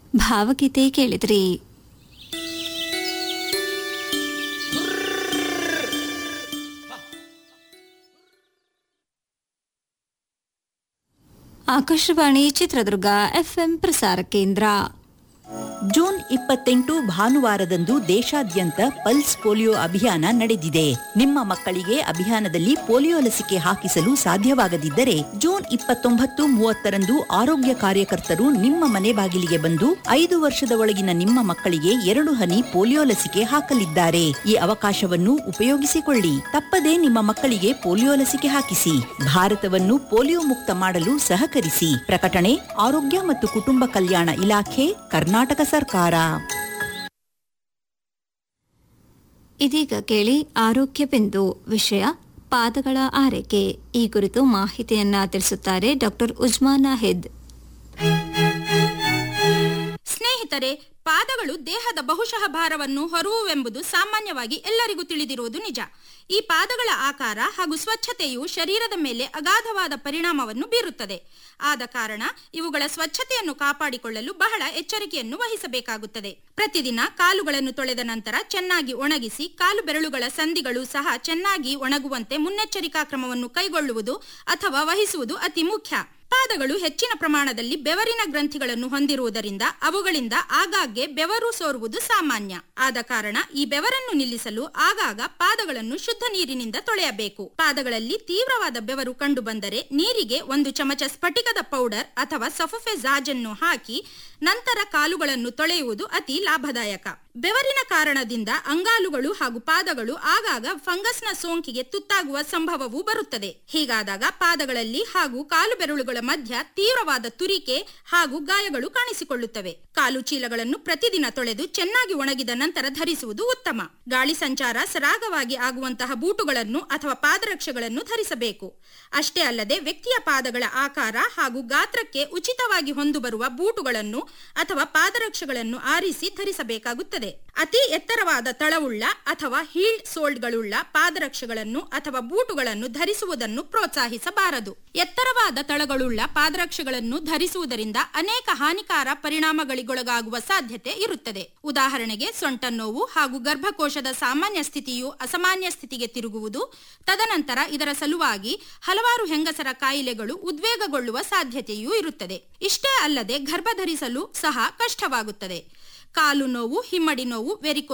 ಭಾವಗೀತೆ ಕೇಳಿದ್ರಿ ಆಕಾಶವಾಣಿ ಚಿತ್ರದುರ್ಗ ಎಫ್ಎಂ ಪ್ರಸಾರ ಕೇಂದ್ರ ಜೂನ್ ಇಪ್ಪತ್ತೆಂಟು ಭಾನುವಾರದಂದು ದೇಶಾದ್ಯಂತ ಪಲ್ಸ್ ಪೋಲಿಯೋ ಅಭಿಯಾನ ನಡೆದಿದೆ ನಿಮ್ಮ ಮಕ್ಕಳಿಗೆ ಅಭಿಯಾನದಲ್ಲಿ ಪೋಲಿಯೋ ಲಸಿಕೆ ಹಾಕಿಸಲು ಸಾಧ್ಯವಾಗದಿದ್ದರೆ ಜೂನ್ ಇಪ್ಪತ್ತೊಂಬತ್ತು ಮೂವತ್ತರಂದು ಆರೋಗ್ಯ ಕಾರ್ಯಕರ್ತರು ನಿಮ್ಮ ಮನೆ ಬಾಗಿಲಿಗೆ ಬಂದು ಐದು ವರ್ಷದ ಒಳಗಿನ ನಿಮ್ಮ ಮಕ್ಕಳಿಗೆ ಎರಡು ಹನಿ ಪೋಲಿಯೋ ಲಸಿಕೆ ಹಾಕಲಿದ್ದಾರೆ ಈ ಅವಕಾಶವನ್ನು ಉಪಯೋಗಿಸಿಕೊಳ್ಳಿ ತಪ್ಪದೇ ನಿಮ್ಮ ಮಕ್ಕಳಿಗೆ ಪೋಲಿಯೋ ಲಸಿಕೆ ಹಾಕಿಸಿ ಭಾರತವನ್ನು ಪೋಲಿಯೋ ಮುಕ್ತ ಮಾಡಲು ಸಹಕರಿಸಿ ಪ್ರಕಟಣೆ ಆರೋಗ್ಯ ಮತ್ತು ಕುಟುಂಬ ಕಲ್ಯಾಣ ಇಲಾಖೆ ಕರ್ನಾಟಕ ಸರ್ಕಾರ ಇದೀಗ ಕೇಳಿ ಆರೋಗ್ಯ ಬಿಂದು ವಿಷಯ ಪಾದಗಳ ಆರೈಕೆ ಈ ಕುರಿತು ಮಾಹಿತಿಯನ್ನ ತಿಳಿಸುತ್ತಾರೆ ಡಾಕ್ಟರ್ ಉಜ್ಮಾನ್ ನಾಹಿದ್ ಸ್ನೇಹಿತರೆ ಪಾದಗಳು ದೇಹದ ಬಹುಶಃ ಭಾರವನ್ನು ಹೊರುವುವೆಂಬುದು ಸಾಮಾನ್ಯವಾಗಿ ಎಲ್ಲರಿಗೂ ತಿಳಿದಿರುವುದು ನಿಜ ಈ ಪಾದಗಳ ಆಕಾರ ಹಾಗೂ ಸ್ವಚ್ಛತೆಯು ಶರೀರದ ಮೇಲೆ ಅಗಾಧವಾದ ಪರಿಣಾಮವನ್ನು ಬೀರುತ್ತದೆ ಆದ ಕಾರಣ ಇವುಗಳ ಸ್ವಚ್ಛತೆಯನ್ನು ಕಾಪಾಡಿಕೊಳ್ಳಲು ಬಹಳ ಎಚ್ಚರಿಕೆಯನ್ನು ವಹಿಸಬೇಕಾಗುತ್ತದೆ ಪ್ರತಿದಿನ ಕಾಲುಗಳನ್ನು ತೊಳೆದ ನಂತರ ಚೆನ್ನಾಗಿ ಒಣಗಿಸಿ ಕಾಲು ಬೆರಳುಗಳ ಸಂಧಿಗಳು ಸಹ ಚೆನ್ನಾಗಿ ಒಣಗುವಂತೆ ಮುನ್ನೆಚ್ಚರಿಕಾ ಕ್ರಮವನ್ನು ಕೈಗೊಳ್ಳುವುದು ಅಥವಾ ವಹಿಸುವುದು ಅತಿ ಮುಖ್ಯ ಪಾದಗಳು ಹೆಚ್ಚಿನ ಪ್ರಮಾಣದಲ್ಲಿ ಬೆವರಿನ ಗ್ರಂಥಿಗಳನ್ನು ಹೊಂದಿರುವುದರಿಂದ ಅವುಗಳಿಂದ ಆಗಾಗ್ಗೆ ಬೆವರು ಸೋರುವುದು ಸಾಮಾನ್ಯ ಆದ ಕಾರಣ ಈ ಬೆವರನ್ನು ನಿಲ್ಲಿಸಲು ಆಗಾಗ ಪಾದಗಳನ್ನು ಶುದ್ಧ ನೀರಿನಿಂದ ತೊಳೆಯಬೇಕು ಪಾದಗಳಲ್ಲಿ ತೀವ್ರವಾದ ಬೆವರು ಕಂಡು ಬಂದರೆ ನೀರಿಗೆ ಒಂದು ಚಮಚ ಸ್ಫಟಿಕದ ಪೌಡರ್ ಅಥವಾ ಸಫುಫೆಜಾಜ್ ಅನ್ನು ಹಾಕಿ ನಂತರ ಕಾಲುಗಳನ್ನು ತೊಳೆಯುವುದು ಅತಿ ಲಾಭದಾಯಕ ಬೆವರಿನ ಕಾರಣದಿಂದ ಅಂಗಾಲುಗಳು ಹಾಗೂ ಪಾದಗಳು ಆಗಾಗ ಫಂಗಸ್ನ ಸೋಂಕಿಗೆ ತುತ್ತಾಗುವ ಸಂಭವವೂ ಬರುತ್ತದೆ ಹೀಗಾದಾಗ ಪಾದಗಳಲ್ಲಿ ಹಾಗೂ ಕಾಲು ಬೆರಳುಗಳ ಮಧ್ಯ ತೀವ್ರವಾದ ತುರಿಕೆ ಹಾಗೂ ಗಾಯಗಳು ಕಾಣಿಸಿಕೊಳ್ಳುತ್ತವೆ ಕಾಲು ಚೀಲಗಳನ್ನು ಪ್ರತಿದಿನ ತೊಳೆದು ಚೆನ್ನಾಗಿ ಒಣಗಿದ ನಂತರ ಧರಿಸುವುದು ಉತ್ತಮ ಗಾಳಿ ಸಂಚಾರ ಸರಾಗವಾಗಿ ಆಗುವಂತಹ ಬೂಟುಗಳನ್ನು ಅಥವಾ ಪಾದರಕ್ಷೆಗಳನ್ನು ಧರಿಸಬೇಕು ಅಷ್ಟೇ ಅಲ್ಲದೆ ವ್ಯಕ್ತಿಯ ಪಾದಗಳ ಆಕಾರ ಹಾಗೂ ಗಾತ್ರಕ್ಕೆ ಉಚಿತವಾಗಿ ಹೊಂದು ಬರುವ ಬೂಟುಗಳನ್ನು ಅಥವಾ ಪಾದರಕ್ಷೆಗಳನ್ನು ಆರಿಸಿ ಧರಿಸಬೇಕಾಗುತ್ತದೆ ಅತಿ ಎತ್ತರವಾದ ತಳವುಳ್ಳ ಅಥವಾ ಹೀಲ್ಡ್ ಸೋಲ್ಡ್ಗಳುಳ್ಳ ಪಾದರಕ್ಷೆಗಳನ್ನು ಅಥವಾ ಬೂಟುಗಳನ್ನು ಧರಿಸುವುದನ್ನು ಪ್ರೋತ್ಸಾಹಿಸಬಾರದು ಎತ್ತರವಾದ ತಳಗಳುಳ್ಳ ಪಾದರಕ್ಷೆಗಳನ್ನು ಧರಿಸುವುದರಿಂದ ಅನೇಕ ಹಾನಿಕಾರ ಪರಿಣಾಮಗಳಿಗೊಳಗಾಗುವ ಸಾಧ್ಯತೆ ಇರುತ್ತದೆ ಉದಾಹರಣೆಗೆ ಸೊಂಟ ನೋವು ಹಾಗೂ ಗರ್ಭಕೋಶದ ಸಾಮಾನ್ಯ ಸ್ಥಿತಿಯು ಅಸಾಮಾನ್ಯ ಸ್ಥಿತಿಗೆ ತಿರುಗುವುದು ತದನಂತರ ಇದರ ಸಲುವಾಗಿ ಹಲವಾರು ಹೆಂಗಸರ ಕಾಯಿಲೆಗಳು ಉದ್ವೇಗಗೊಳ್ಳುವ ಸಾಧ್ಯತೆಯೂ ಇರುತ್ತದೆ ಇಷ್ಟೇ ಅಲ್ಲದೆ ಗರ್ಭ ಧರಿಸಲು ಸಹ ಕಷ್ಟವಾಗುತ್ತದೆ ಕಾಲು ನೋವು ಹಿಮ್ಮಡಿ ನೋವು ವೆರಿಕೋ